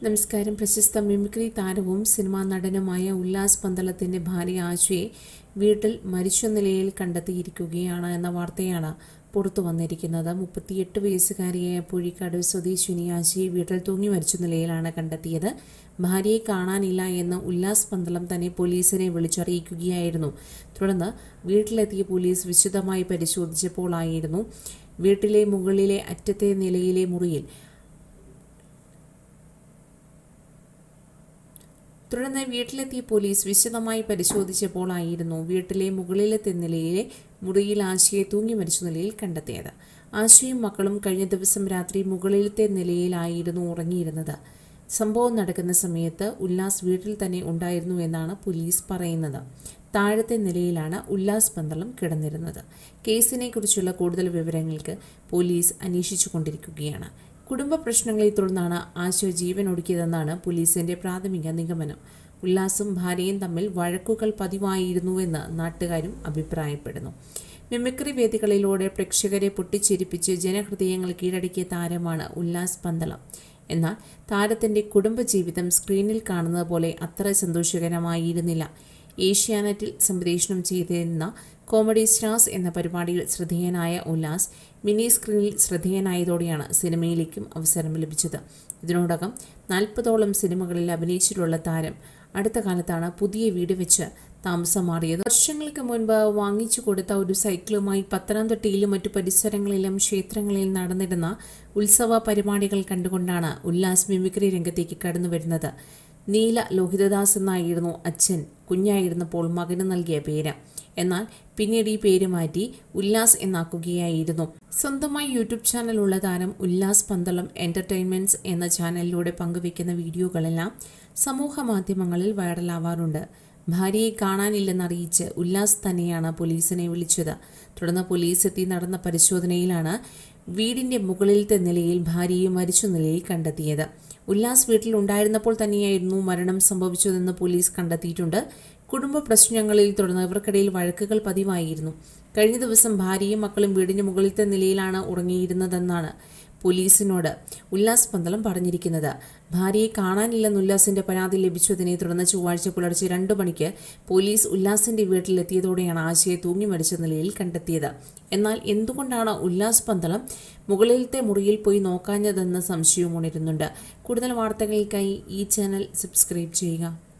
നമസ്കാരം പ്രശസ്ത മിമിക്രി താരവും സിനിമാ നടനുമായ ഉല്ലാസ് പന്തളത്തിന്റെ ഭാര്യ ആശയെ വീട്ടിൽ മരിച്ച നിലയിൽ കണ്ടെത്തിയിരിക്കുകയാണ് എന്ന വാർത്തയാണ് പുറത്തു വന്നിരിക്കുന്നത് മുപ്പത്തിയെട്ട് വയസ്സുകാരിയായ പുഴിക്കാട് സ്വദേശിനി ആശയെ വീട്ടിൽ തൂങ്ങി മരിച്ച നിലയിലാണ് കണ്ടെത്തിയത് ഭാര്യയെ കാണാനില്ല എന്ന് ഉല്ലാസ് പന്തളം തന്നെ പോലീസിനെ വിളിച്ചറിയിക്കുകയായിരുന്നു തുടർന്ന് വീട്ടിലെത്തിയ പോലീസ് വിശദമായി പരിശോധിച്ചപ്പോഴായിരുന്നു വീട്ടിലെ മുകളിലെ അറ്റത്തെ നിലയിലെ മുറിയിൽ തുടർന്ന് വീട്ടിലെത്തിയ പോലീസ് വിശദമായി പരിശോധിച്ചപ്പോഴായിരുന്നു വീട്ടിലെ മുകളിലത്തെ നിലയിലെ മുറിയിൽ ആശയെ തൂങ്ങി മരിച്ച നിലയിൽ കണ്ടെത്തിയത് ആശയും മക്കളും കഴിഞ്ഞ ദിവസം രാത്രി മുകളിലത്തെ നിലയിലായിരുന്നു ഉറങ്ങിയിരുന്നത് സംഭവം നടക്കുന്ന സമയത്ത് ഉല്ലാസ് വീട്ടിൽ തന്നെ ഉണ്ടായിരുന്നു എന്നാണ് പോലീസ് പറയുന്നത് താഴത്തെ നിലയിലാണ് ഉല്ലാസ് പന്തളം കിടന്നിരുന്നത് കേസിനെ കുറിച്ചുള്ള കൂടുതൽ വിവരങ്ങൾക്ക് പോലീസ് അന്വേഷിച്ചു കൊണ്ടിരിക്കുകയാണ് കുടുംബ പ്രശ്നങ്ങളെ തുടർന്നാണ് ആശു ജീവൻ ഒടുക്കിയതെന്നാണ് പോലീസിന്റെ പ്രാഥമിക നിഗമനം ഉല്ലാസും ഭാര്യയും തമ്മിൽ വഴക്കുകൾ പതിവായിരുന്നുവെന്ന് നാട്ടുകാരും അഭിപ്രായപ്പെടുന്നു മിമിക്രി വേദികളിലൂടെ പ്രേക്ഷകരെ പൊട്ടിച്ചിരിപ്പിച്ച് ജനഹൃദയങ്ങൾ കീഴടക്കിയ താരമാണ് ഉല്ലാസ് പന്തളം എന്നാൽ താരത്തിന്റെ കുടുംബജീവിതം സ്ക്രീനിൽ കാണുന്നത് പോലെ അത്ര സന്തോഷകരമായിരുന്നില്ല ഏഷ്യാനെറ്റിൽ സംപ്രേഷണം ചെയ്തിരുന്ന കോമഡി സ്റ്റാർസ് എന്ന പരിപാടിയിൽ ശ്രദ്ധേയനായ ഉല്ലാസ് മിനി സ്ക്രീനിൽ ശ്രദ്ധേയനായതോടെയാണ് സിനിമയിലേക്കും അവസരം ലഭിച്ചത് ഇതിനോടകം നാൽപ്പതോളം സിനിമകളിൽ അഭിനയിച്ചിട്ടുള്ള താരം അടുത്ത കാലത്താണ് പുതിയ വീട് വെച്ച് താമസം മാറിയത് വർഷങ്ങൾക്ക് മുൻപ് വാങ്ങിച്ചു കൊടുത്ത ഒരു സൈക്കിളുമായി പത്തനംതിട്ടയിലും മറ്റു പരിസരങ്ങളിലും ക്ഷേത്രങ്ങളിൽ നടന്നിരുന്ന ഉത്സവ പരിപാടികൾ കണ്ടുകൊണ്ടാണ് ഉല്ലാസ് മിമിക്രി രംഗത്തേക്ക് കടന്നു വരുന്നത് നീല ലോഹിതദാസ് എന്നായിരുന്നു അച്ഛൻ കുഞ്ഞായിരുന്നപ്പോൾ മകന് നൽകിയ പേര് എന്നാൽ പിന്നീട് ഈ പേര് മാറ്റി ഉല്ലാസ് എന്നാക്കുകയായിരുന്നു സ്വന്തമായി യൂട്യൂബ് ചാനലുള്ള താരം ഉല്ലാസ് പന്തളം എന്റർടൈൻമെന്റ്സ് എന്ന ചാനലിലൂടെ പങ്കുവെക്കുന്ന വീഡിയോകളെല്ലാം സമൂഹ മാധ്യമങ്ങളിൽ വൈറലാവാറുണ്ട് ഭാര്യയെ കാണാനില്ലെന്നറിയിച്ച് ഉല്ലാസ് തന്നെയാണ് പോലീസിനെ വിളിച്ചത് തുടർന്ന് പോലീസ് എത്തി നടന്ന പരിശോധനയിലാണ് വീടിന്റെ മുകളിലത്തെ നിലയിൽ ഭാര്യയെ മരിച്ച നിലയിൽ കണ്ടെത്തിയത് ഉല്ലാസ് വീട്ടിൽ ഉണ്ടായിരുന്നപ്പോൾ തന്നെയായിരുന്നു മരണം സംഭവിച്ചതെന്ന് പോലീസ് കണ്ടെത്തിയിട്ടുണ്ട് കുടുംബ പ്രശ്നങ്ങളിൽ തുടർന്ന് ഇവർക്കിടയിൽ വഴക്കുകൾ പതിവായിരുന്നു കഴിഞ്ഞ ദിവസം ഭാര്യയും മക്കളും വീടിന്റെ മുകളിലത്തെ നിലയിലാണ് ഉറങ്ങിയിരുന്നതെന്നാണ് പോലീസിനോട് ഉല്ലാസ് പന്തളം പറഞ്ഞിരിക്കുന്നത് ഭാര്യയെ കാണാനില്ലെന്ന് ഉല്ലാസിന്റെ പരാതി ലഭിച്ചതിനെ തുടർന്ന് ചൊവ്വാഴ്ച പുലർച്ചെ രണ്ടു മണിക്ക് പോലീസ് ഉല്ലാസിന്റെ വീട്ടിലെത്തിയതോടെയാണ് ആശയെ തൂങ്ങി മരിച്ച നിലയിൽ കണ്ടെത്തിയത് എന്നാൽ എന്തുകൊണ്ടാണ് ഉല്ലാസ് പന്തളം മുകളിലത്തെ മുറിയിൽ പോയി നോക്കാഞ്ഞതെന്ന സംശയവും ഉണരുന്നുണ്ട് കൂടുതൽ വാർത്തകൾക്കായി ഈ ചാനൽ സബ്സ്ക്രൈബ് ചെയ്യുക